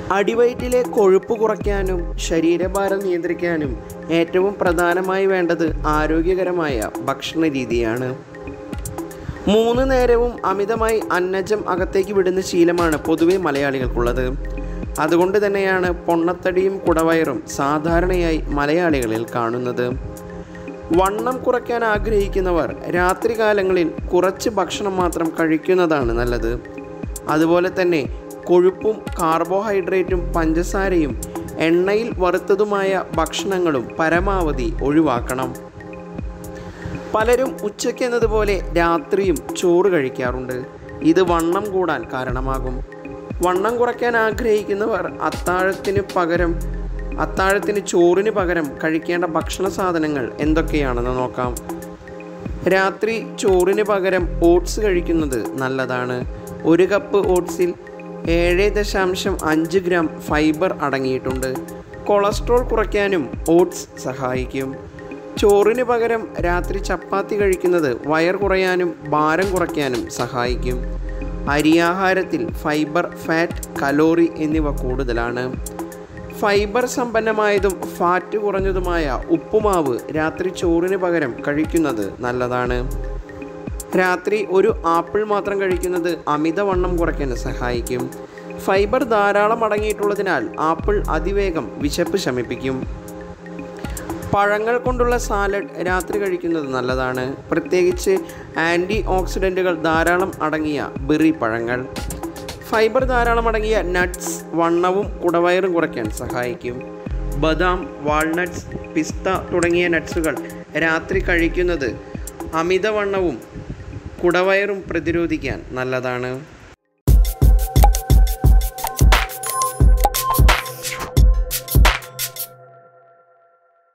അടിവയറ്റിലെ കൊഴുപ്പ് കുറയ്ക്കാനും ശരീരഭാരം നിയന്ത്രിക്കാനും ഏറ്റവും പ്രധാനമായി വേണ്ടത് ആരോഗ്യകരമായ ഭക്ഷണ രീതിയാണ് മൂന്ന് നേരവും അമിതമായി അന്നജം അകത്തേക്ക് വിടുന്ന ശീലമാണ് പൊതുവെ മലയാളികൾക്കുള്ളത് അതുകൊണ്ട് തന്നെയാണ് പൊണ്ണത്തടിയും കുടവയറും സാധാരണയായി മലയാളികളിൽ കാണുന്നത് വണ്ണം കുറയ്ക്കാൻ ആഗ്രഹിക്കുന്നവർ രാത്രികാലങ്ങളിൽ കുറച്ച് ഭക്ഷണം മാത്രം കഴിക്കുന്നതാണ് നല്ലത് അതുപോലെ തന്നെ കൊഴുപ്പും കാർബോഹൈഡ്രേറ്റും പഞ്ചസാരയും എണ്ണയിൽ വറുത്തതുമായ ഭക്ഷണങ്ങളും പരമാവധി ഒഴിവാക്കണം പലരും ഉച്ചയ്ക്ക് എന്നതുപോലെ രാത്രിയും ചോറ് കഴിക്കാറുണ്ട് ഇത് വണ്ണം കൂടാൻ കാരണമാകും വണ്ണം കുറയ്ക്കാൻ ആഗ്രഹിക്കുന്നവർ അത്താഴത്തിന് പകരം അത്താഴത്തിന് ചോറിന് പകരം കഴിക്കേണ്ട ഭക്ഷണ സാധനങ്ങൾ എന്തൊക്കെയാണെന്ന് നോക്കാം രാത്രി ചോറിന് പകരം ഓട്സ് കഴിക്കുന്നത് നല്ലതാണ് ഒരു കപ്പ് ഓട്സിൽ ഏഴ് ദശാംശം അഞ്ച് ഗ്രാം ഫൈബർ അടങ്ങിയിട്ടുണ്ട് കൊളസ്ട്രോൾ കുറയ്ക്കാനും ഓട്സ് സഹായിക്കും ചോറിന് പകരം രാത്രി ചപ്പാത്തി കഴിക്കുന്നത് വയർ കുറയാനും ഭാരം കുറയ്ക്കാനും സഹായിക്കും അരിയാഹാരത്തിൽ ഫൈബർ ഫാറ്റ് കലോറി എന്നിവ കൂടുതലാണ് ഫൈബർ സമ്പന്നമായതും ഫാറ്റ് കുറഞ്ഞതുമായ ഉപ്പുമാവ് രാത്രി ചോറിന് പകരം കഴിക്കുന്നത് നല്ലതാണ് രാത്രി ഒരു ആപ്പിൾ മാത്രം കഴിക്കുന്നത് അമിതവണ്ണം കുറയ്ക്കാൻ സഹായിക്കും ഫൈബർ ധാരാളം അടങ്ങിയിട്ടുള്ളതിനാൽ ആപ്പിൾ അതിവേഗം വിശപ്പ് ശമിപ്പിക്കും പഴങ്ങൾ കൊണ്ടുള്ള സാലഡ് രാത്രി കഴിക്കുന്നത് നല്ലതാണ് പ്രത്യേകിച്ച് ആൻറ്റി ഓക്സിഡൻറ്റുകൾ ധാരാളം അടങ്ങിയ ബെറി പഴങ്ങൾ ഫൈബർ ധാരാളം അടങ്ങിയ നട്ട്സ് വണ്ണവും കുടവയറും കുറയ്ക്കാൻ സഹായിക്കും ബദാം വാൾനട്ട്സ് പിസ്ത തുടങ്ങിയ നട്ട്സുകൾ രാത്രി കഴിക്കുന്നത് അമിതവണ്ണവും കുടവയറും പ്രതിരോധിക്കാൻ നല്ലതാണ്